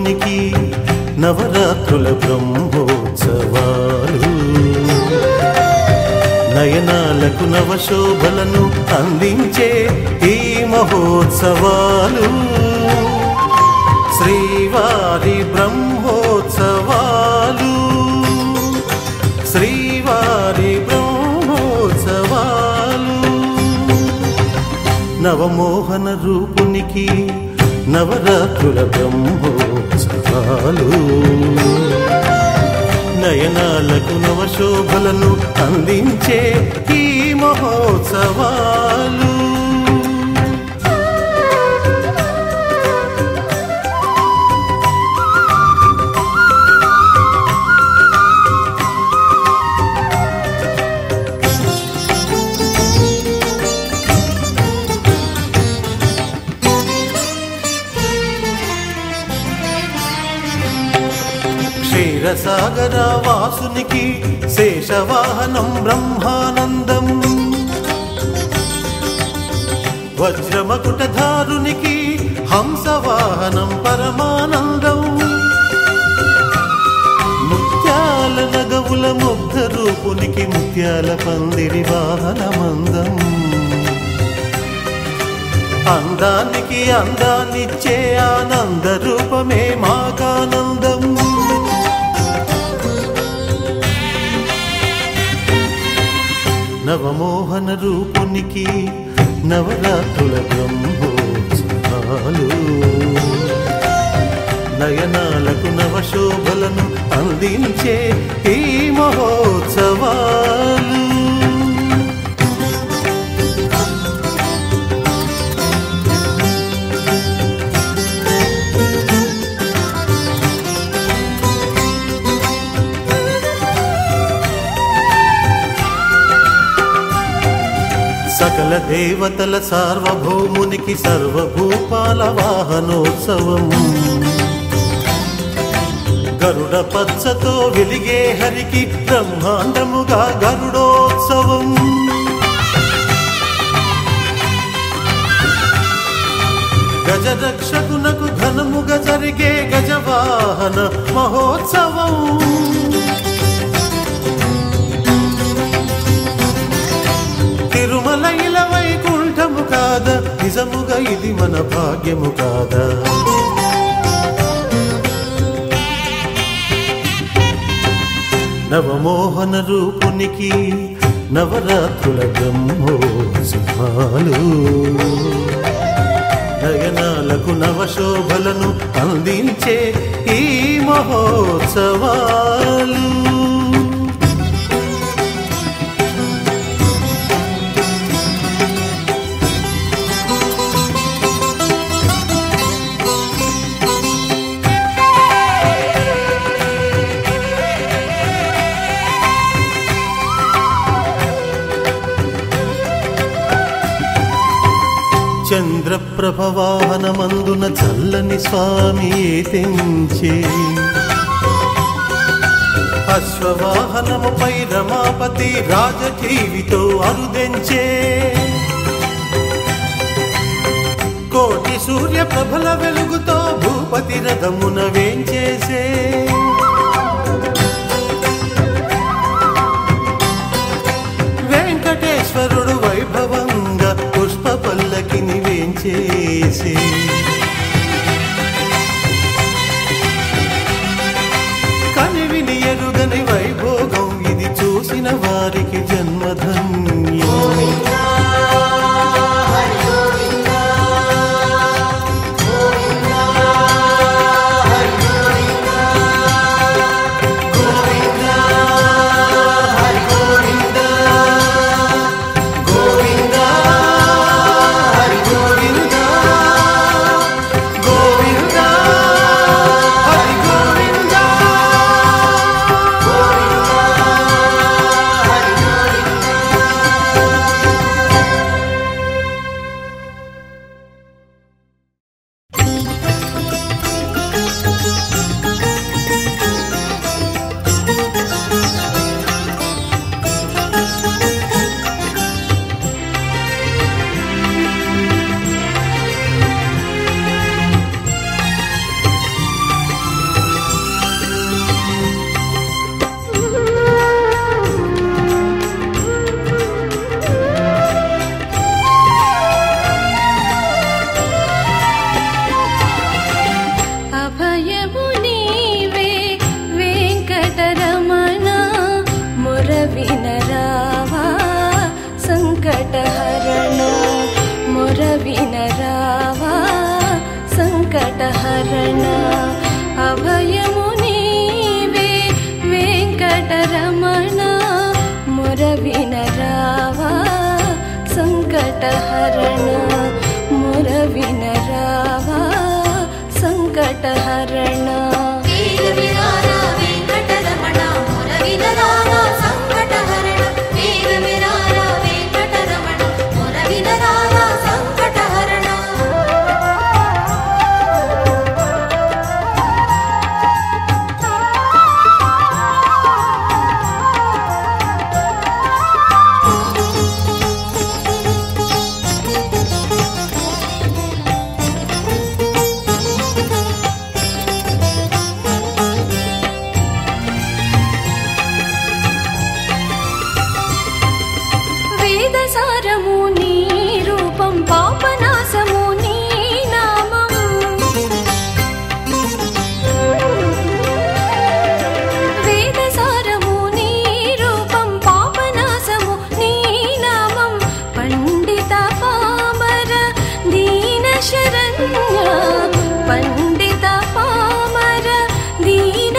రూపునికి నవరాత్రుల బ్రహ్మోత్సవాలు నయనాలకు నవశోభలను అందించే ఈ మహోత్సవాలు శ్రీవారి బ్రహ్మోత్సవాలు శ్రీవారి బ్రహ్మోత్సవాలు నవమోహన రూపునికి నవరాత్రుల బ్రహ్మోత్సవాలు నయనాలకు నవశోభలను అందించే ఈ మహోత్సవాలు క్షీరసాగర వాసునికి శేషవాహనం బ్రహ్మానందం వజ్రమకుటధారునికి హంసవాహనం పరమానందం ముత్యాల నగవుల ముగ్ధ రూపునికి ముత్యాల పందిరి వాహనమందం అందానికి అందాన్నిచ్చే ఆనంద రూపమే మాకానందం నవమోహన రూపునికి నవరాత్రుల బ్రహ్మోత్సవాలు నయనాలకు నవశోభలను అందించే ఈ మహోత్సవాలు సకల దేవతల సార్వభౌమునికి సర్వభూపాల వాహనోత్సవం గరుడ పచ్చతో వెలిగే హరికి బ్రహ్మాండముగా గరుడోత్సవం గజరక్షకునకు ఘనముగా జరిగే గజవాహన మహోత్సవం తిరుమల ఇల వైకుంఠము కాదా నిజముగా ఇది మన భాగ్యము కాదా నవమోహన రూపునికి నవరాత్రుల బ్రహ్మోత్సవాలు నయనాలకు నవశోభలను అందించే ఈ మహోత్సవాలు చంద్రప్రభవాహనమందున చల్లని స్వామి తెంచే అశ్వవాహనముపై రమాపతి రాజజీవితో అరుదెంచే కోటి సూర్య ప్రభల వెలుగుతో భూపతి రథమున వేంచేసే వెంకటేశ్వరుడు వైభవంగా పుష్ప పల్లకిని వేంచేసి కనివిని ఎరుగని వైభోగం ఇది చూసిన వారికి జన్మధన్యం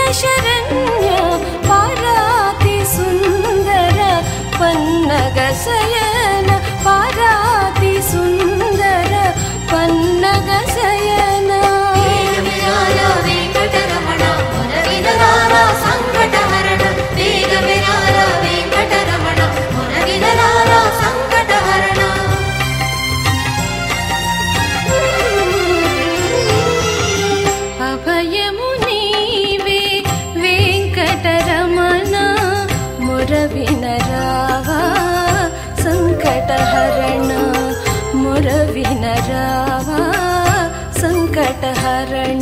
శరణ్య పారాతి సుందర పన్నగ శయన పారాతి సుందర పన్నగ శయన వేగవిరాల వెంకటరమణ మురవినరాల సంకటహరణ వేగవిరాల వెంకటరమణ మురవినరాల సంకటహరణ అభయము నీవే వెంకటరమణ మురవినరావా సంకటహరణ మురవినరావా సంకటహరణ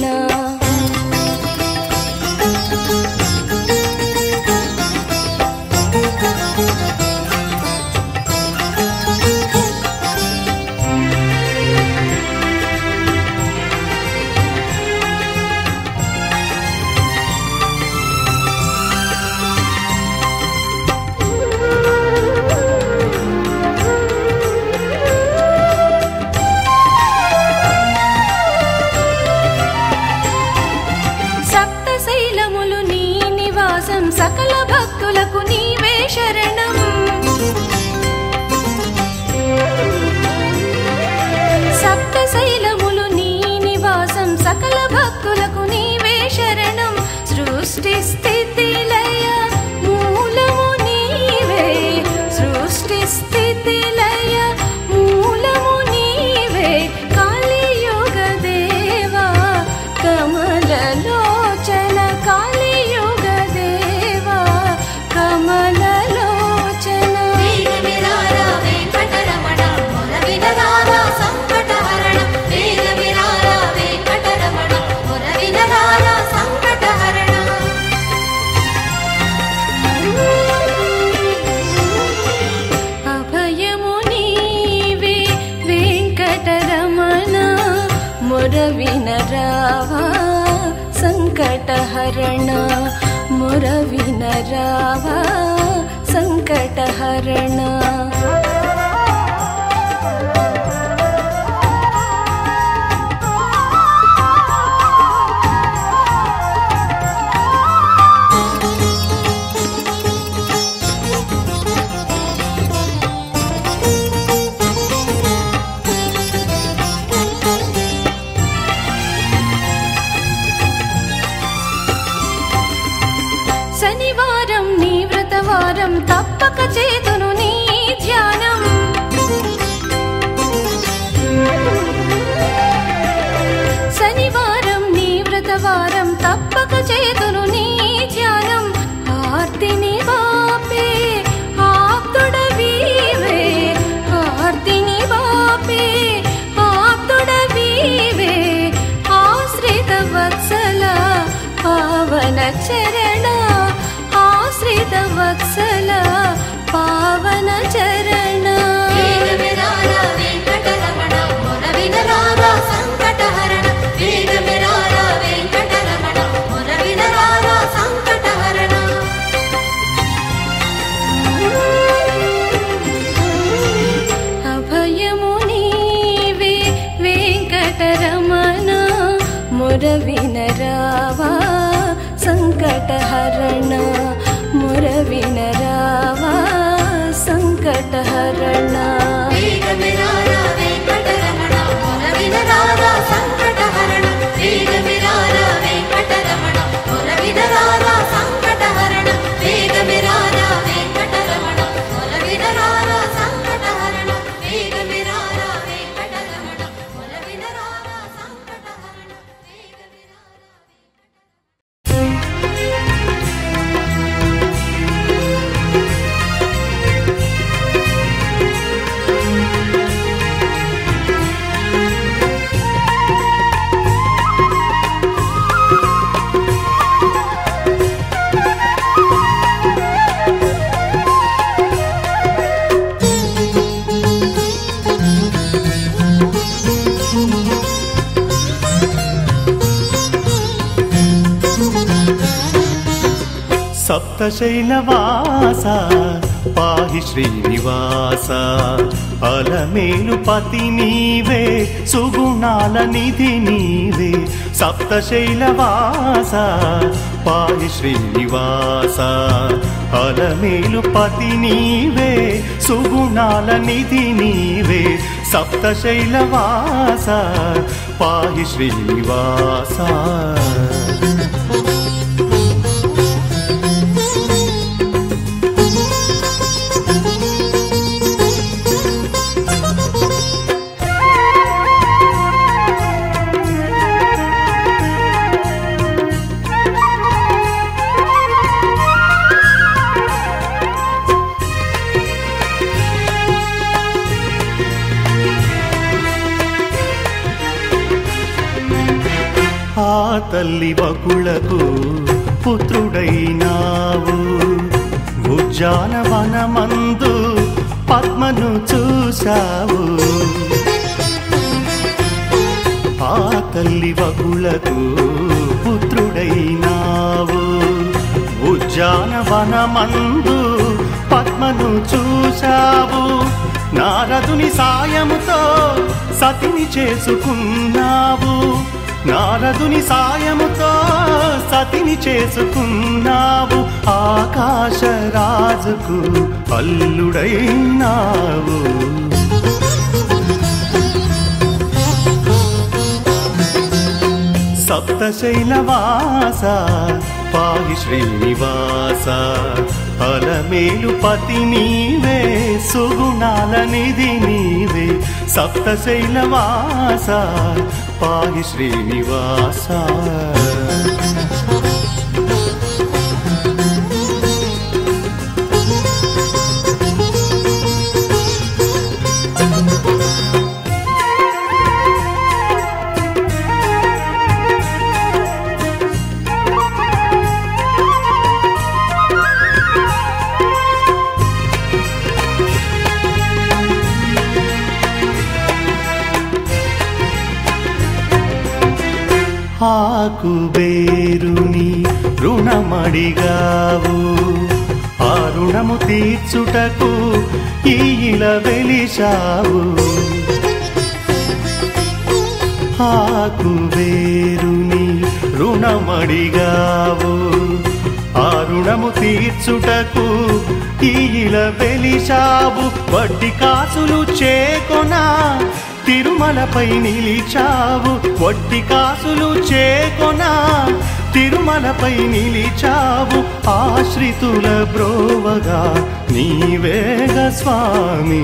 సప్తశైలములు నీ నివాసం సకల భక్తులకు నీవే శరణం సప్తశైలములు నీ నివాసం సకల భక్తులకు నీవే శరణం సృష్టి స్థితి లయ మూలము నీవే సృష్టి స్థితి లయ మూలము నీవే కలియుగ దేవా కమలలోచన కలియుగ దేవా కమలలోచన వేగవిరాల వెంకటరమణ మురవినరాల సంకటహరణ వేగవిరాల వెంకటరమణ మురవినరాల సంకటహరణ అభయము నీవే వెంకటరమణ మురవినరావా సంకటహరణ మురవినరావా సంకటహరణ శనివారం నీ వ్రతవారం తప్పక చేతును నీ ధ్యానం శనివారం నీ వ్రతవారం తప్పక చేతును నీ ధ్యానం ఆర్తిని బాపే ఆప్తుడవీవే ఆర్తిని బాపే ఆప్తుడవీవే ఆశ్రిత వత్సల పావన చరణ ఆశ్రిత వత్సల పావన చరణ వేగవిరాల వెంకటరమణ మురవినరాల సంకటహరణ వేగవిరాల వెంకటరమణ మురవినరాల సంకటహరణ అభయము నీవే వెంకటరమణ మురవినరావా సంకటహరణ మురవినరావా సంకటహరణ వేగవిరాల వెంకటరమణ మురవినరాల సంకటహరణ వేగవిరాల వెంకటరమణ మురవినరాల సంకటహరణ వేగవిరాల వెంకటరమణ మురవినరాల సంకటహరణ వేగవిరాల వెంకటరమణ మురవినరాల సంకటహరణ వేగవిరాల సప్తశైలవాస పాహి శ్రీనివాస అలమేలు పతి నీవే సుగుణాల నిధి నీవే సప్తశైలవాస పాయి శ్రీనివాస అలమేలు పతి నీవే సుగుణాల నిధి నీవే సప్తశైలవాస పాయి శ్రీనివాస ఆ తల్లి వకులకు పుత్రుడైనావు ఉజ్జానవనమందు పద్మను చూశావు ఆ తల్లి వకులకు పుత్రుడైనావు ఉజ్జానవనమందు పద్మను చూశావు నారదుని సాయముతో సతిని చేసుకున్నావు నారదుని సాయముతో సతిని చేసుకున్నావు ఆకాశరాజుకు అల్లుడైనావు సప్తశైలవాస పాయి శ్రీనివాస అలమేలు పతి నీవే సుగుణాల నిధి నీవే సప్తశైలవాస పాయి శ్రీనివాస ఆకు బేరుని రుణమడిగావు ఆ రుణము తీర్చుటకు ఈల వెలిశావు ఆకు వేరుని రుణమడిగావు ఆ రుణము తీర్చుటకు ఈల వెలిశావు వడ్డీ కాసులు చేకొనా తిరుమలపై నిలిచావు వడ్డీ కాసులు చేకొనా తిరుమలపై నిలిచావు ఆశ్రితుల బ్రోవగా నీవేగ స్వామి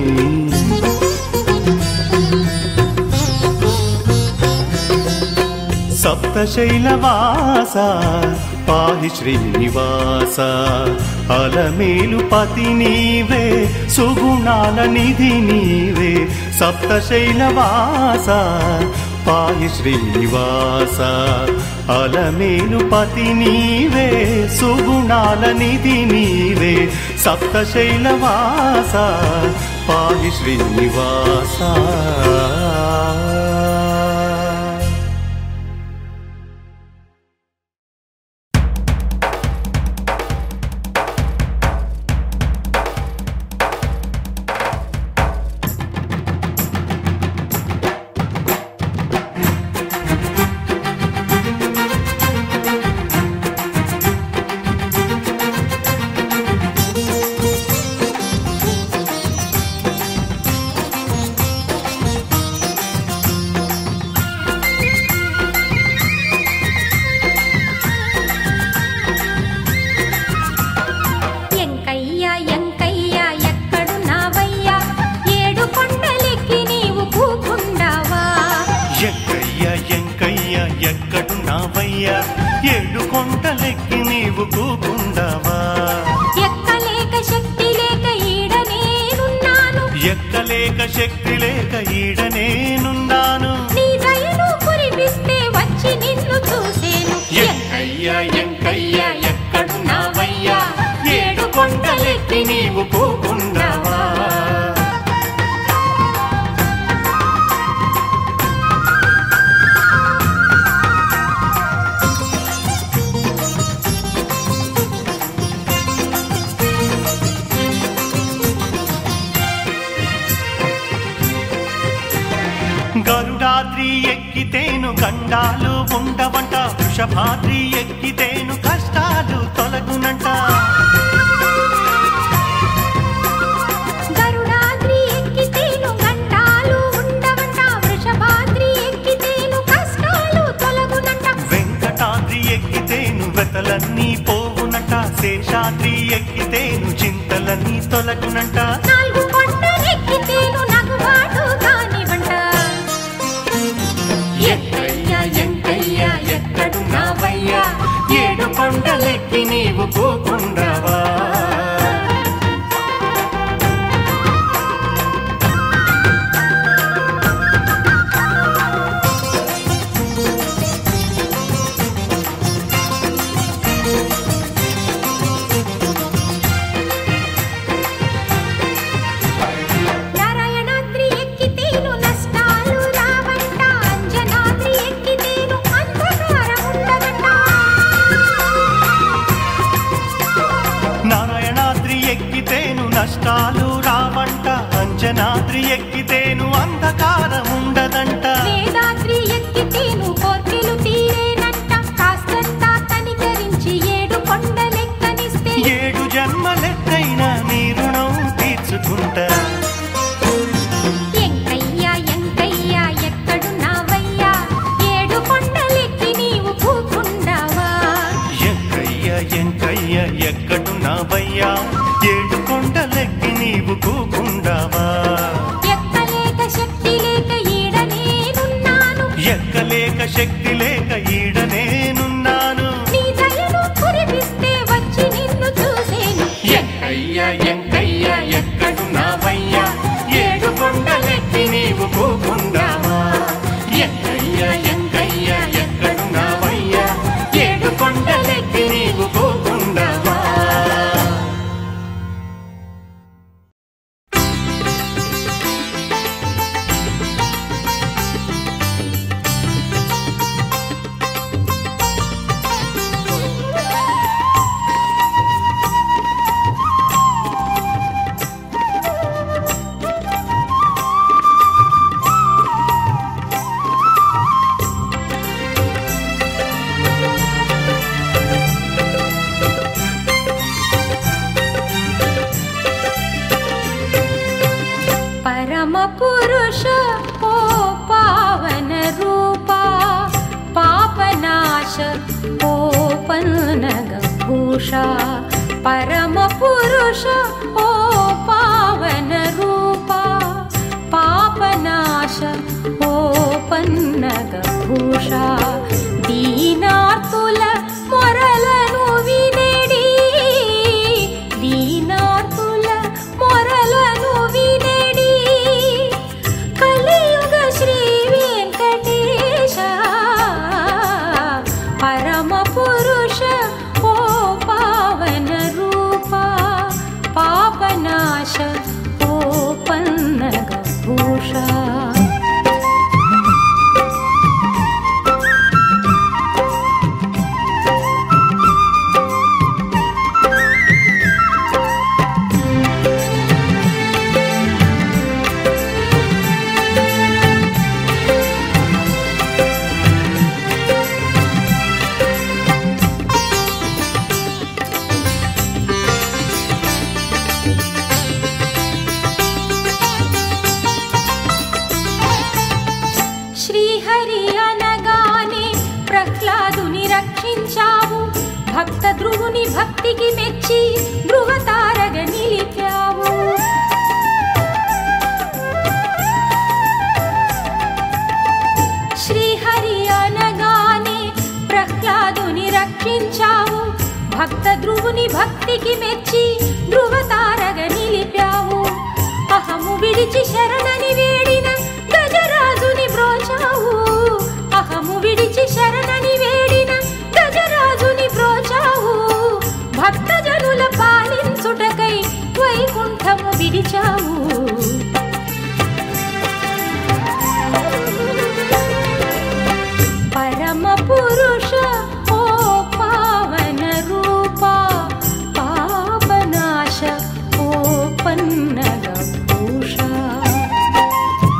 సప్తశైలవాస పాహి శ్రీనివాస అలమేలు పతి నీవే సుగుణాల నిధి నీవే సప్తశైలవాస పాహి శ్రీనివాస అలమేలు పతి నీవే సుగుణాల నిధి నీవే సప్తశైలవాస పాహి శ్రీనివాస ఎంకయ్య ఎంకయ్య ఎక్కడున్నావయ్యా ఏడు కొండలెక్కి నీవు కూకుండావా ఎక్కయ్య ఎంకయ్య ఎక్కడున్నావయ్యా ఏడు కొండలెక్కి నీవు కూకుండావా ఎక్కలేక శక్తి లేక ఈడ నేనున్నాను ఎక్కలేక శక్తి లేక ఈడ నేనున్నాను నీ దయను కురిపిస్తే వచ్చి నిన్ను చూసేను ఎంకయ్య ఎంకయ్య ఎక్కడున్నావయ్యా ఏడు కొండలెక్కి నీవు కూకుండావా గరుడాద్రి ఎక్కితేను గండాలు ఉండవంట వృషభాద్రి ఎక్కితేను కష్టాలు చింతలన్నీ పోవునట శేషాద్రి ఎక్కితేను చింతలన్నీ తొలగునంట నాలుగు కొండలెక్కితేను నగుబాటు కానివంట ఎక్కయ్యా ఎంకయ్యా ఎక్కడున్నావయ్యా ఏడు కొండలెక్కి నీవు పోకుండావా నారాయణాద్రి ఎక్కితేను నష్టాలు రావంట అంజనాద్రి ఎక్కితేను అంధకారం ఉండదంట నారాయణాద్రి ఎక్కితేను నష్టాలు రావంట అంజనాద్రి ఎక్కితేను అంధకారం ఉండదంట వేదాద్రి ఎక్కితేను కోర్కెలు తీరేనంట కాస్తంతా కనికరించి ఏడు కొండలెక్కనిస్తే ఏడు జన్మలెక్కైనా నీ రుణం తీర్చుకుంటా ఎంకయ్యా ఎంకయ్యా ఎక్కడున్నావయ్యా ఏడు కొండలెక్కి నీవు కూకుండావా ఎంకయ్య ఎంకయ్య ఎక్కడున్నావయ్యా ఏడు కొండలెక్కి నీవు కూకుండావా ఎక్కలేక శక్తి లేక ఈడ నేనున్నాను ఎక్కలేక శక్తి లేక ఈడ నేనున్నాను నీ దయను కురిపిస్తే వచ్చి నిన్ను చూసేను ఎంకయ్య ఎంకయ్య ఎక్కడున్నావయ్యా ఏడు కొండలెక్కి నీవు కూకుండావా ఎంకయ్య ఎంకయ్య ఎక్కడున్నావయ్యా ఏడు కొండలెక్కి నీవు కూకుండావా పరమ పురుష ఓ పావన రూపా పాపనాశ ఓ పన్నగ భూష పరమ పురుష ఓ పావన రూపా పాపనాశ ఓ పన్నగ భూష దీనార్తుల మొరలను వినెడి దీనార్తుల మొరలను వినెడి కలియుగ శ్రీ వెంకటేశ పరమ పురుష ఓ పావన రూపా పాపనాశ ఓ పన్నగ భూష శ్రీహరి అనగానే ప్రహ్లాదుని రక్షించావు భక్త ధ్రువుని భక్తికి మెచ్చి ధృవతారగ నిలిపావు శ్రీహరి అనగానే ప్రహ్లాదుని రక్షించావు భక్త ధ్రువుని భక్తికి మెచ్చి ధృవతారగ నిలిపావు అహము విడిచి శరణని వేడిన గజరాజుని బ్రోచావు అహము విడిచి శరణని వేడిన గజరాజుని బ్రోచావు భక్తజనుల పాలించుటకై వైకుంఠము విడిచావు పరమ పురుష ఓ పావన రూపా పాపనాశ ఓ పన్నగ భూష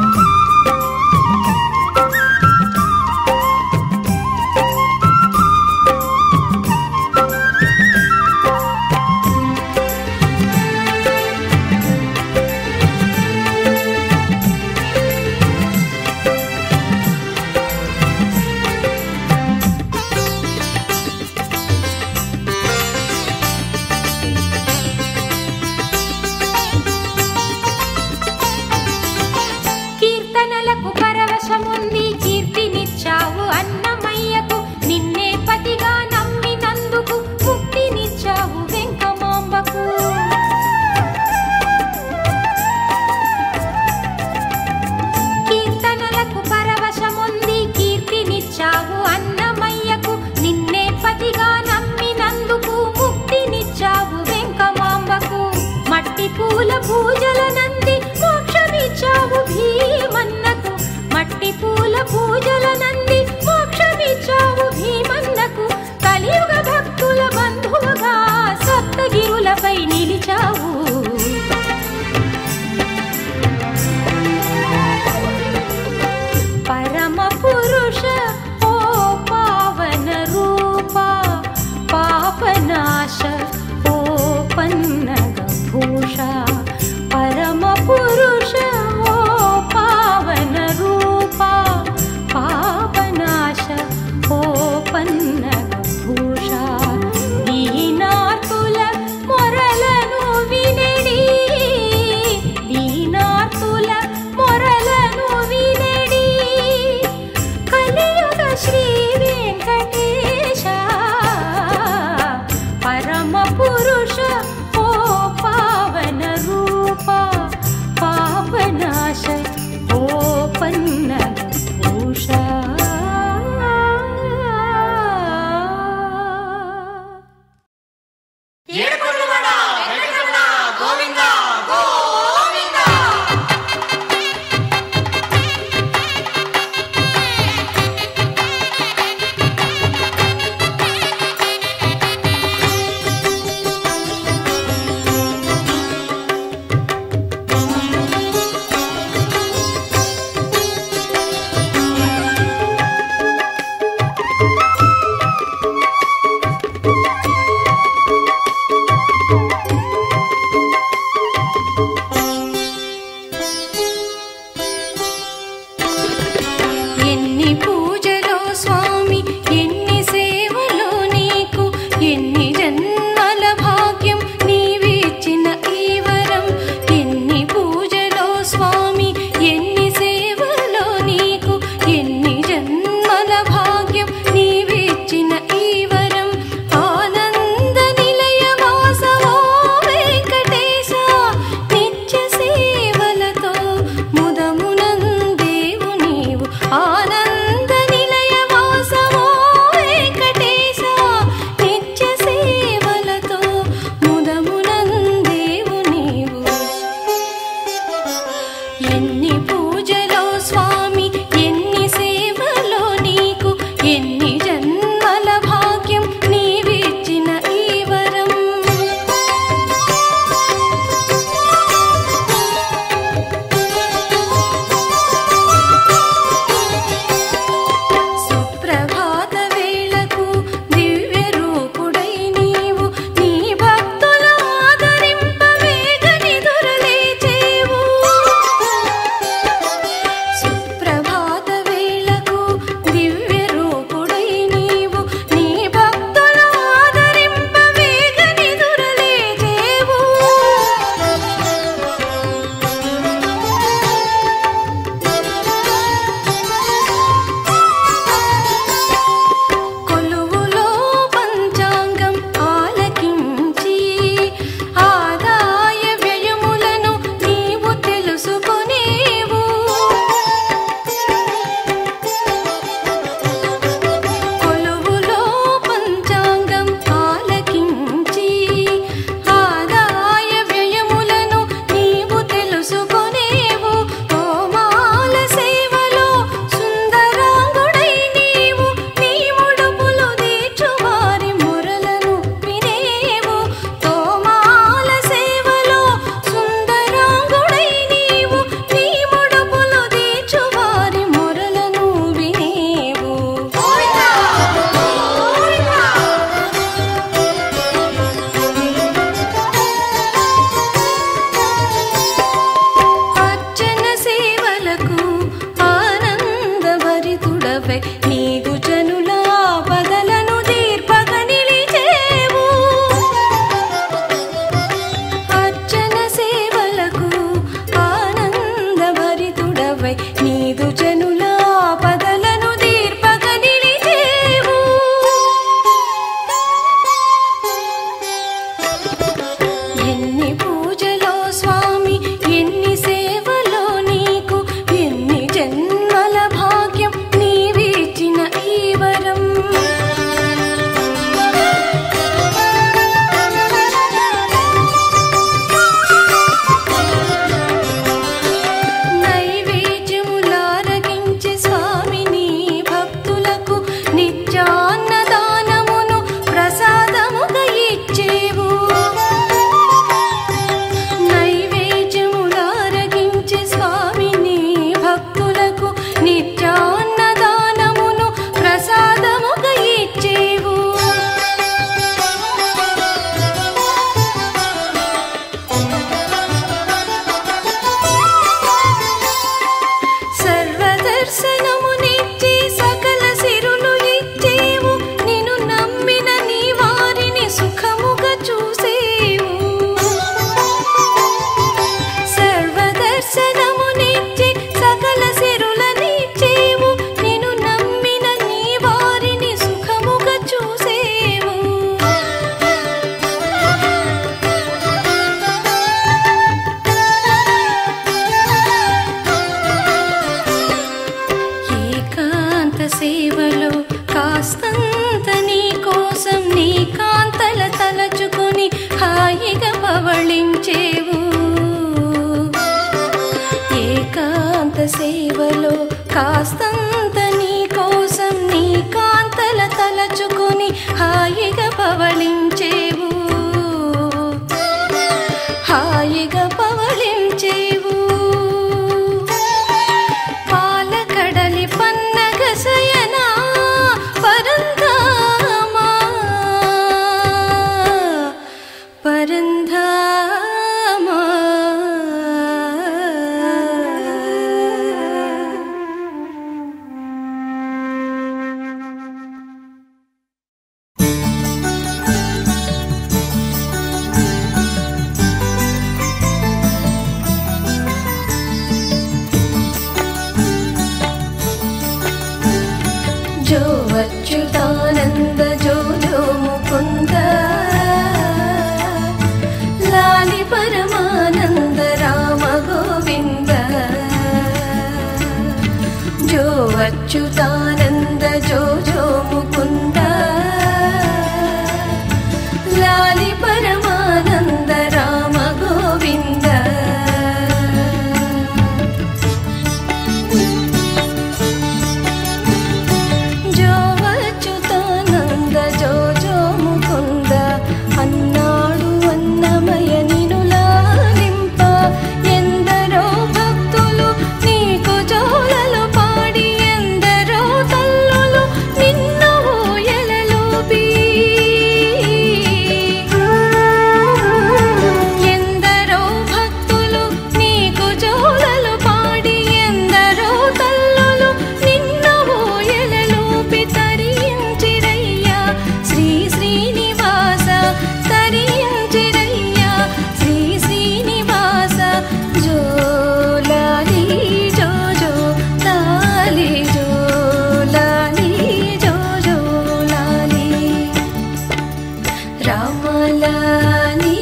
రామలాలి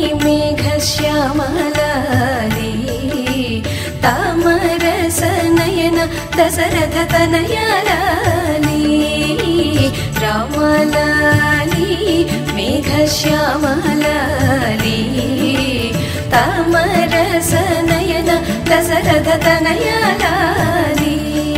మేఘశ్యామలాలి తామరసనయన దశరథ తనయలాలి రామలాలి మేఘశ్యామలాలి తామరసనయన దశరథ తనయలాలి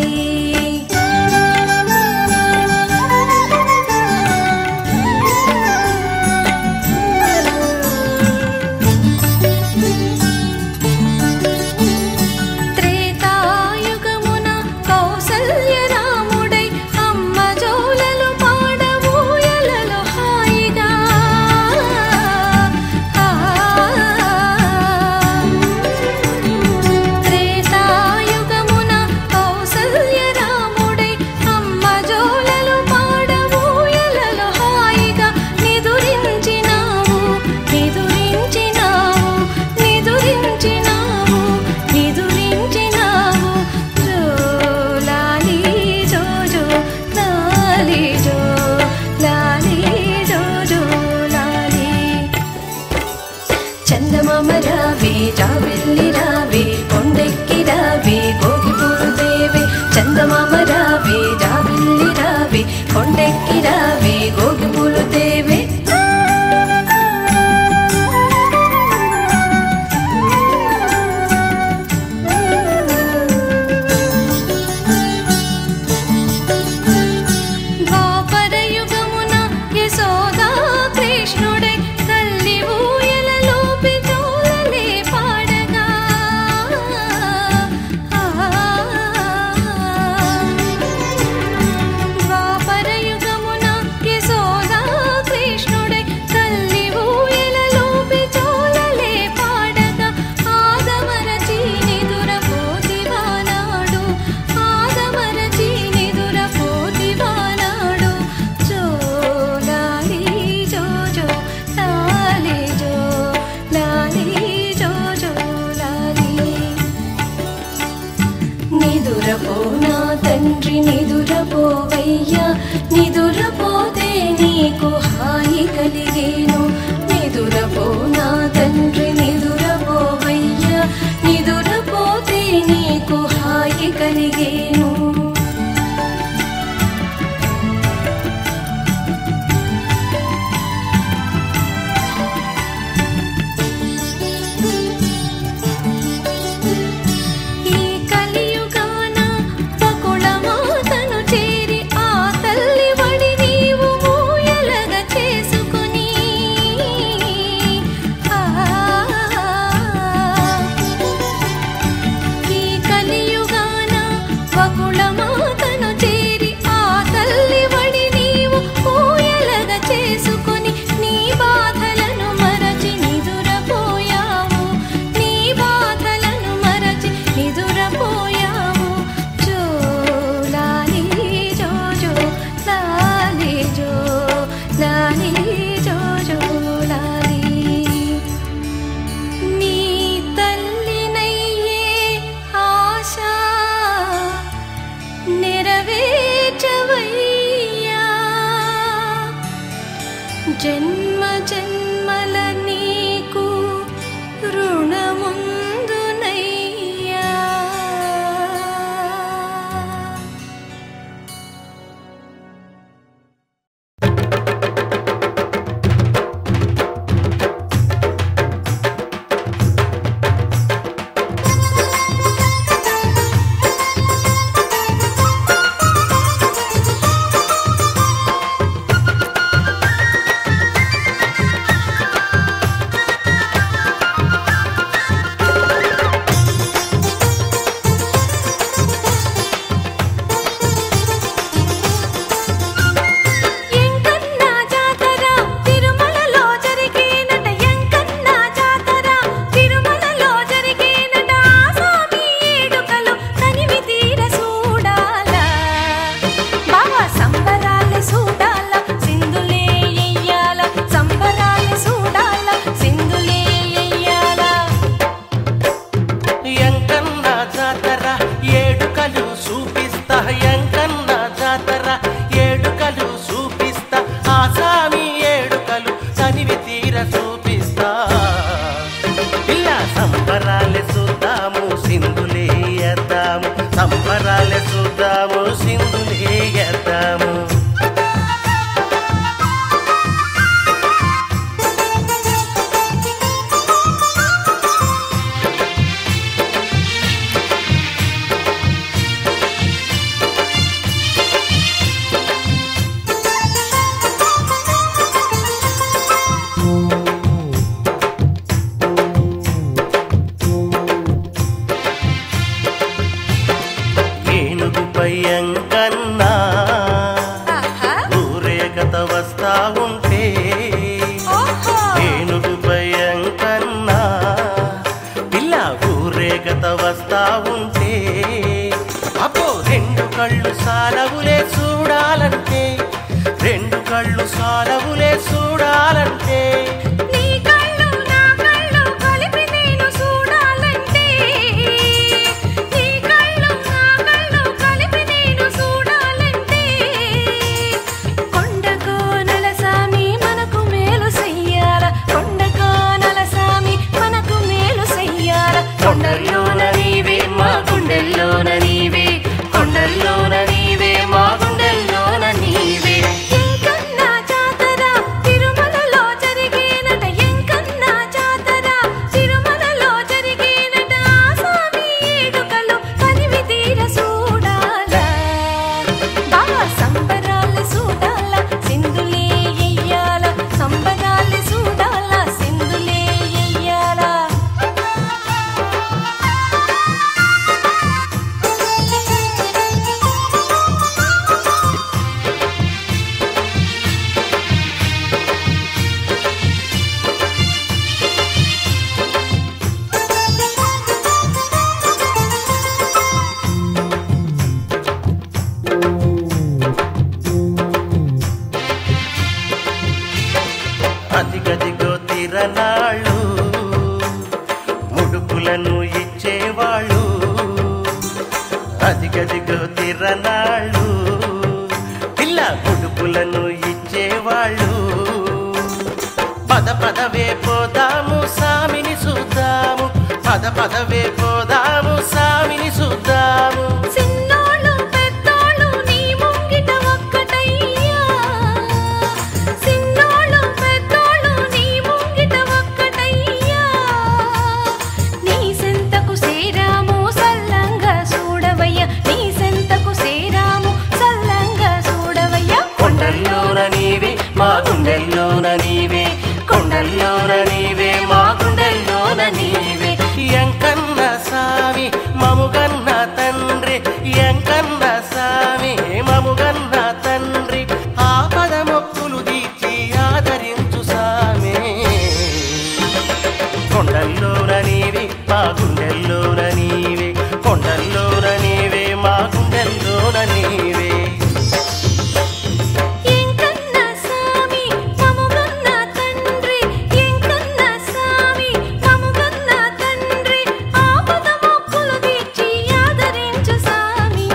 త్రేతాయుగమున కౌసల్య రాముడై అమ్మ జోలలు పాడబోయలలో హాయిగా త్రేతాయుగమున కౌసల్య రాముడై అమ్మ జోలలు పాడబోయలలో హాయిగా నిదురించినావు నిదురించినావు నిదురించినావు నిదురించినావు జో లాలి జో జో లాలి జో లాలి జో జో లాలి చందమామ రావే జాబిల్లి రావే కొండెక్కి రావే గోగిపూరు దేవే చందమామ రావే జాబిల్లి రావే కొండెక్కి రావే గోగిపూలు దేవే ద్వాపరయుగమున యశోదా కృష్ణుడై తల్లి ఊయలలోపి జోలలే పాడగా ద్వాపరయుగమున యశోదా కృష్ణుడై తల్లి ఊయలలోపి జోలలే పాడగా ఆదమరచి నిదురపోతివానాడు ఆదమరచి నిదురపోతివానాడు జో లాలి జో జో లాలి జో లాలి జో జో లాలి నిదురపో నా తండ్రి నిదురపోవయ్యా నిదురపోతే నీకు హాయి కలిగేను నిదురపో నా తండ్రి నిదురపోవయ్యా నిదురపోతే నీకు హాయి కలిగేను ఈ కలియుగాన బకుళమాతను చేరి ఆ తల్లి వడి నీవు మూయలగ చేసుకుని ఆ ఈ కలియుగాన బకుళమాతను చేరి ఆ తల్లి వడి నీవు మూయలగ చేసుకుని నీ బాధలను మరచి నిదురపోయావు నీ బాధలను మరచి నిదురపోయావు జో లాలి జో జో లాలి జో లాలి జో జో లాలి నీ తల్లినయ్యే ఆశ నెరవేర్చవయ్యా జన్మ జన్మల నీకు రుణముందునయ్యా కళ్ళు సాలవులే చూడాలంటే రెండు కళ్ళు సాలవులే చూడాలంటే నీ కళ్ళు నా కళ్ళు కలిపి నేను చూడాలంటే నీ కళ్ళు నా కళ్ళు కలిపి నేను చూడాలంటే కొండ కోనల సామి మనకు మేలు చెయ్యాల కొండ కోనల సామి మనకు మేలు చెయ్యాల కొండల్లోన నీవే మా గుండెల్లోన నీవే కొండల్లోన నీవే మా గుండెల్లోన నీవే ఎంకన్నా జాతర తిరుమలలో జరిగేనట ఎంకన్నా జాతర తిరుమలలో జరిగేనట ఆ స్వామి ఏడుకలు కనివి తీర చూడాల బాగా సంబరాలు చూడాల సింధులే ఎయ్యాల సంబరాలు చూడాల సింధులే ఎయ్యాల అదిగదిగో తిరనాళ్ళు ముడుపులను ఇచ్చేవాళ్ళు అదిగదిగో తిరనాళ్ళు పిల్ల ముడుపులను ఇచ్చేవాళ్ళు పద పదవే పోదాము సామిని చూద్దాము పద పదవే పోదాము సామిని చూద్దాము చిన్నోళ్ళు పెద్దోళ్ళు నీ ముంగిట ఒక్కటయ్యా చిన్నోళ్ళు పెద్దోళ్ళు నీ ముంగిట ఒక్కటయ్యా నీ సెంతకు సేరాము సల్లంగా చూడవయ్య నీ సెంతకు సేరాము సల్లంగా చూడవయ్య కొండల్లోన నీవే మా గుండెల్లోన నీవే కొండల్లోన నీవే మా గుండెల్లోన నీవే ఎంకన్న సామి మముగన్న తండ్రి ఎంకన్న సామి మముగన్న తండ్రి ఆపద మొక్కులు తీర్చి ఆదరించు సామి కొండల్లోన నీవి మా గుండెల్లోన నీవే కొండల్లోన నీవే మా గుండెల్లోన నీవే ఎంకన్న సామి మముగన్న తండ్రి ఎంకన్న సామి మముగన్న తండ్రి ఆపద మొక్కులు తీర్చి ఆదరించు సామి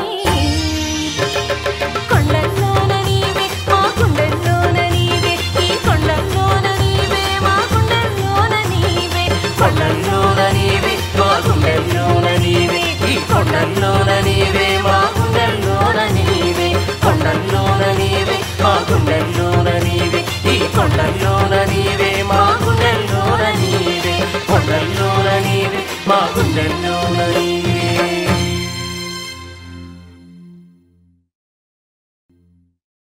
కొండల్లోన నీవే మా గుండెల్లోన నీవే ఈ కొండల్లోన నీవే మా గుండెల్లోన నీవే కొండల్లోన నీవే మా గుండెల్లోన నీవే ఈ కొండల్లోన నీవే మా గుండెల్లోన నీవే కొండల్లోన నీవే మా గుండెల్లోన నీవే ఈ కొండల్లోన నీవే మా గుండెల్లోన నీవే కొండల్లోన నీవే మా గుండెల్లోన